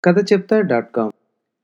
కథ చెప్తా dot com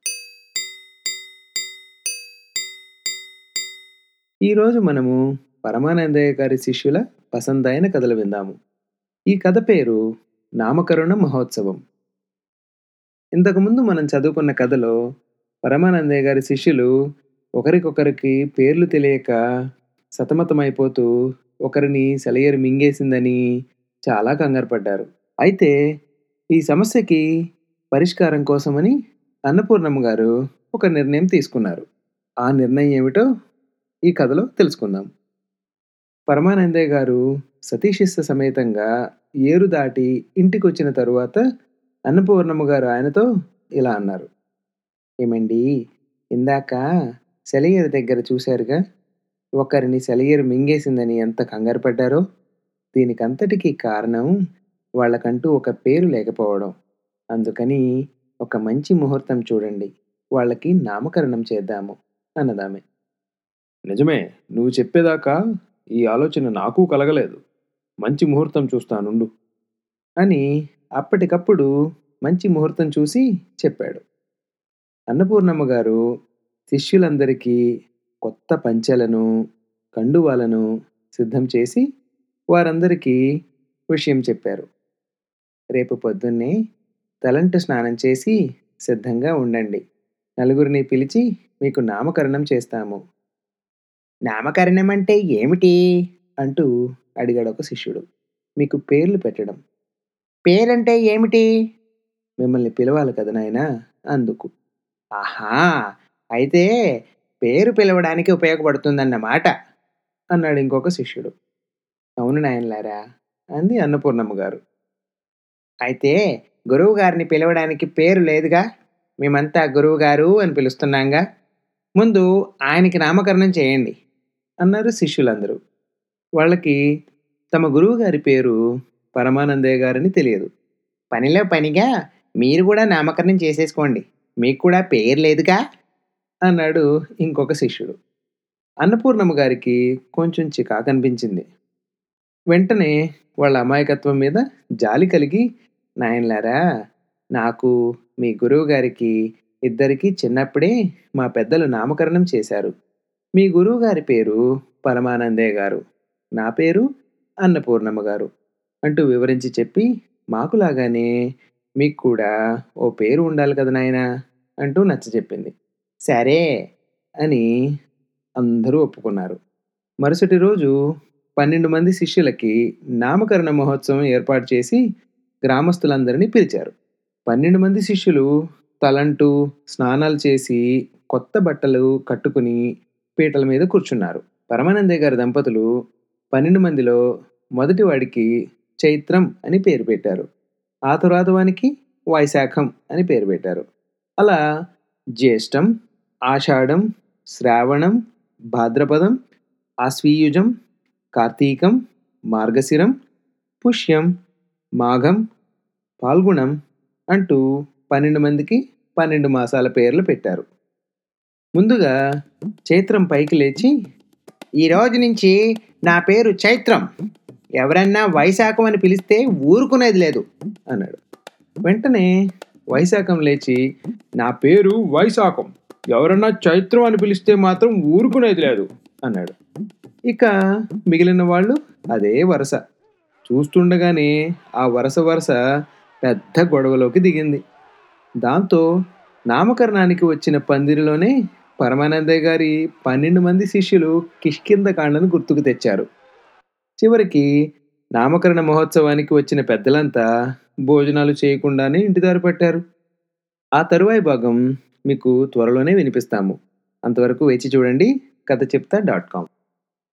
ఈరోజు మనము పరమానందయ్య గారి శిష్యుల పసందైన కథలు విందాము ఈ కథ పేరు నామకరణ మహోత్సవం ఇంతకుముందు మనం చదువుకున్న కథలో పరమానందయ్య గారి శిష్యులు ఒకరికొకరికి పేర్లు తెలియక సతమతమైపోతూ ఒకరిని సెలయేరు మింగేసిందని చాలా కంగారు పడ్డారు అయితే ఈ సమస్యకి పరిష్కారం కోసమని అన్నపూర్ణమ్మ గారు ఒక నిర్ణయం తీసుకున్నారు ఆ నిర్ణయం ఏమిటో ఈ కథలో తెలుసుకుందాం పరమానందయ్య గారు సతీశిస్త సమేతంగా ఏరు దాటి ఇంటికి వచ్చిన తరువాత అన్నపూర్ణమ్మ గారు ఆయనతో ఇలా అన్నారు ఏమండి ఇందాక సెలయేరు దగ్గర చూశారుగా ఒకరిని సెలయేరు మింగేసిందని ఎంత కంగారు పడ్డారో దీనికంతటికీ కారణం వాళ్ళకంటూ ఒక పేరు లేకపోవడం అందుకని ఒక మంచి ముహూర్తం చూడండి వాళ్ళకి నామకరణం చేద్దాము అన్నదామె నిజమే నువ్వు చెప్పేదాకా ఈ ఆలోచన నాకు కలగలేదు మంచి ముహూర్తం చూస్తానుండు అని అప్పటికప్పుడు మంచి ముహూర్తం చూసి చెప్పాడు అన్నపూర్ణమ్మ గారు శిష్యులందరికీ కొత్త పంచెలను కండువాలను సిద్ధం చేసి వారందరికీ విషయం చెప్పారు రేపు పొద్దున్నే తలంటు స్నానం చేసి సిద్ధంగా ఉండండి నలుగురిని పిలిచి మీకు నామకరణం చేస్తాము నామకరణం అంటే ఏమిటి అంటూ అడిగాడు ఒక శిష్యుడు మీకు పేర్లు పెట్టడం పేరంటే ఏమిటి మిమ్మల్ని పిలవాలి కదా నాయనా అందుకు ఆహా అయితే పేరు పిలవడానికి ఉపయోగపడుతుందన్నమాట అన్నాడు ఇంకొక శిష్యుడు అవును నాయనలారా అంది అన్నపూర్ణమ్మ గారు అయితే గురువు గారిని పిలవడానికి పేరు లేదుగా మేమంతా గురువు గారు అని పిలుస్తున్నాంగా ముందు ఆయనకి నామకరణం చేయండి అన్నారు శిష్యులందరూ వాళ్ళకి తమ గురువు గారి పేరు పరమానందయ్య గారని తెలియదు పనిలో పనిగా మీరు కూడా నామకరణం చేసేసుకోండి మీకు కూడా పేరు లేదుగా అన్నాడు ఇంకొక శిష్యుడు అన్నపూర్ణమ్మ గారికి కొంచెం చికాకు అనిపించింది వెంటనే వాళ్ళ అమాయకత్వం మీద జాలి కలిగి నాయనలారా నాకు మీ గురువు గారికి ఇద్దరికి చిన్నప్పుడే మా పెద్దలు నామకరణం చేశారు మీ గురువు గారి పేరు పరమానందయ్య గారు నా పేరు అన్నపూర్ణమ్మ గారు అంటూ వివరించి చెప్పి మాకులాగానే మీకు కూడా ఓ పేరు ఉండాలి కదా నాయనా అంటూ నచ్చ చెప్పింది సరే అని అందరూ ఒప్పుకున్నారు మరుసటి రోజు పన్నెండు మంది శిష్యులకి నామకరణ మహోత్సవం ఏర్పాటు చేసి గ్రామస్తులందరినీ పిలిచారు పన్నెండు మంది శిష్యులు తలంటూ స్నానాలు చేసి కొత్త బట్టలు కట్టుకుని పీటల మీద కూర్చున్నారు పరమానందయ్య గారి దంపతులు పన్నెండు మందిలో మొదటి వాడికి చైత్రం అని పేరు పెట్టారు ఆ తరువాత వానికి వైశాఖం అని పేరు పెట్టారు అలా జ్యేష్టం ఆషాఢం శ్రావణం భాద్రపదం ఆశ్వీయుజం కార్తీకం మార్గశిరం పుష్యం మాఘం పాల్గుణం అంటూ పన్నెండు మందికి పన్నెండు మాసాల పేర్లు పెట్టారు ముందుగా చైత్రం పైకి లేచి ఈ రోజు నుంచి నా పేరు చైత్రం ఎవరన్నా వైశాఖం అని పిలిస్తే ఊరుకునేది లేదు అన్నాడు వెంటనే వైశాఖం లేచి నా పేరు వైశాఖం ఎవరన్నా చైత్రం అని పిలిస్తే మాత్రం ఊరుకునేది లేదు అన్నాడు ఇక మిగిలిన వాళ్ళు అదే వరుస చూస్తుండగానే ఆ వరుస వరుస పెద్ద గొడవలోకి దిగింది దాంతో నామకరణానికి వచ్చిన పందిరిలోనే పరమానందయ్య గారి పన్నెండు మంది శిష్యులు కిష్కింద కాండను గుర్తుకు తెచ్చారు చివరికి నామకరణ మహోత్సవానికి వచ్చిన పెద్దలంతా భోజనాలు చేయకుండానే ఇంటిదారి పట్టారు ఆ తరువాయి భాగం మీకు త్వరలోనే వినిపిస్తాము అంతవరకు వేచి చూడండి కథ చెప్తా డాట్ కామ్